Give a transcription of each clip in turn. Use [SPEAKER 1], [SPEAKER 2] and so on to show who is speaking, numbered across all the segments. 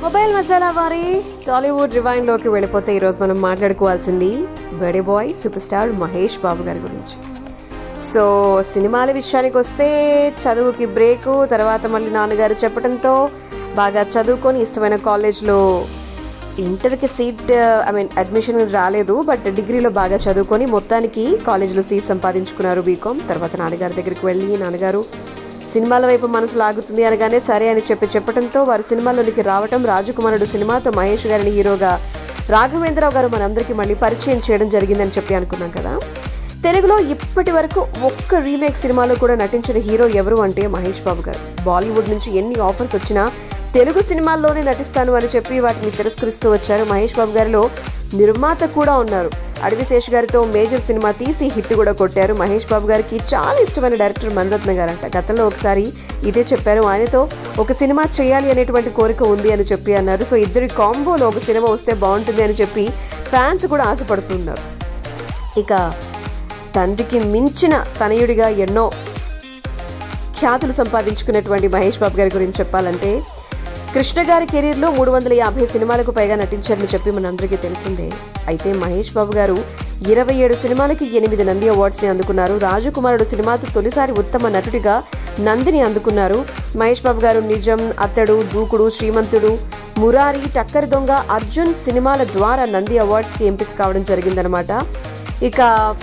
[SPEAKER 1] mobile masala వారి టాలీవుడ్ రివైన్ లోకి వెళ్ళిపోతే ఈరోజు మనం మాట్లాడుకోవాల్సింది బడే బాయ్ సూపర్ స్టార్ మహేష్ బాబు గారి గురించి సో సినిమాల విషయానికి వస్తే చదువుకి బ్రేకు తర్వాత మళ్ళీ నాన్నగారు చెప్పడంతో బాగా చదువుకొని ఇష్టమైన కాలేజ్లో ఇంటర్కి సీట్ ఐ మీన్ అడ్మిషన్ రాలేదు బట్ డిగ్రీలో బాగా చదువుకొని మొత్తానికి కాలేజ్లో సీట్ సంపాదించుకున్నారు బీకామ్ తర్వాత నాన్నగారి దగ్గరికి వెళ్ళి నాన్నగారు సినిమాల వైపు మనసు లాగుతుంది అనగానే సరే అని చెప్పి చెప్పడంతో వారు సినిమాలోనికి రావటం రాజకుమారుడు సినిమాతో మహేష్ గారిని హీరోగా రాఘవేంద్రరావు గారు మనందరికీ మళ్ళీ పరిచయం చేయడం జరిగిందని చెప్పి అనుకున్నాం కదా తెలుగులో ఇప్పటి వరకు ఒక్క రీమేక్ సినిమాలో కూడా నటించిన హీరో ఎవరు అంటే మహేష్ బాబు గారు బాలీవుడ్ నుంచి ఎన్ని ఆఫర్స్ వచ్చినా తెలుగు సినిమాల్లోనే నటిస్తాను అని చెప్పి వాటిని తిరస్కరిస్తూ వచ్చారు మహేష్ బాబు గారిలో నిర్మాత కూడా ఉన్నారు అడవిశేష్ గారితో మేజర్ సినిమా తీసి హిట్ కూడా కొట్టారు మహేష్ బాబు గారికి చాలా ఇష్టమైన డైరెక్టర్ మణరత్న గారంట గతంలో ఒకసారి ఇదే చెప్పారు ఆయనతో ఒక సినిమా చేయాలి అనేటువంటి కోరిక ఉంది అని చెప్పి అన్నారు సో ఇద్దరి కాంబోలో ఒక సినిమా వస్తే బాగుంటుంది అని చెప్పి ఫ్యాన్స్ కూడా ఆశపడుతున్నారు ఇక తండ్రికి మించిన తనయుడిగా ఎన్నో ఖ్యాతులు సంపాదించుకున్నటువంటి మహేష్ బాబు గారి గురించి చెప్పాలంటే కృష్ణ గారి కెరీర్లో మూడు వందల యాభై సినిమాలకు పైగా నటించారని చెప్పి మనందరికీ తెలిసిందే అయితే మహేష్ బాబు గారు ఇరవై ఏడు సినిమాలకి ఎనిమిది నంది అవార్డ్స్ని అందుకున్నారు రాజకుమారుడు సినిమాతో తొలిసారి ఉత్తమ నటుడిగా నందిని అందుకున్నారు మహేష్ బాబు గారు నిజం అత్తడు దూకుడు శ్రీమంతుడు మురారి టక్కర్ దొంగ అర్జున్ సినిమాల ద్వారా నంది అవార్డ్స్కి ఎంపిక కావడం జరిగిందనమాట ఇక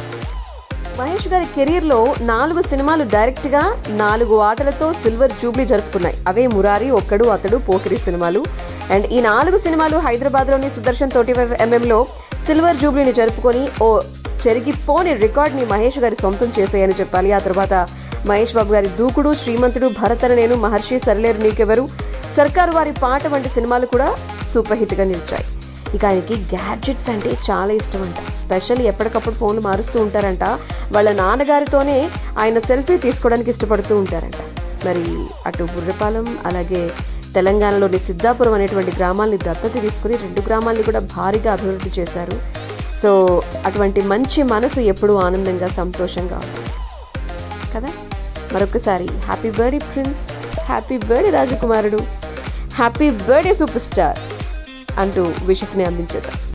[SPEAKER 1] మహేష్ గారి కెరీర్లో నాలుగు సినిమాలు డైరెక్ట్గా నాలుగు ఆటలతో సిల్వర్ జూబ్లీ జరుపుకున్నాయి అవే మురారి ఒక్కడు అతడు పోకిరి సినిమాలు అండ్ ఈ నాలుగు సినిమాలు హైదరాబాద్లోని సుదర్శన్ తోటి ఎంఎంలో సిల్వర్ జూబ్లీని జరుపుకొని ఓ చెరిగిపోని రికార్డ్ని మహేష్ గారి సొంతం చేశాయని చెప్పాలి ఆ తర్వాత మహేష్ బాబు గారి దూకుడు శ్రీమంతుడు భరతన నేను మహర్షి సరిలేరు నీకెవరు సర్కారు వారి పాట వంటి సినిమాలు కూడా సూపర్ హిట్గా నిలిచాయి ఇక ఆయనకి గ్యాడ్జెట్స్ అంటే చాలా ఇష్టం అంట స్పెషల్ ఎప్పటికప్పుడు ఫోన్లు మారుస్తూ ఉంటారంట వాళ్ళ నాన్నగారితోనే ఆయన సెల్ఫీ తీసుకోవడానికి ఇష్టపడుతూ ఉంటారంట మరి అటు బుర్రపాలెం అలాగే తెలంగాణలోని సిద్ధాపురం అనేటువంటి గ్రామాల్ని దత్తత తీసుకుని రెండు గ్రామాల్ని కూడా భారీగా అభివృద్ధి చేశారు సో అటువంటి మంచి మనసు ఎప్పుడూ ఆనందంగా సంతోషంగా ఉంటుంది కదా మరొకసారి happy birthday prince happy birthday రాజకుమారుడు హ్యాపీ బర్త్డే సూపర్ స్టార్ అంటూ విషస్ని అందించేద్దాం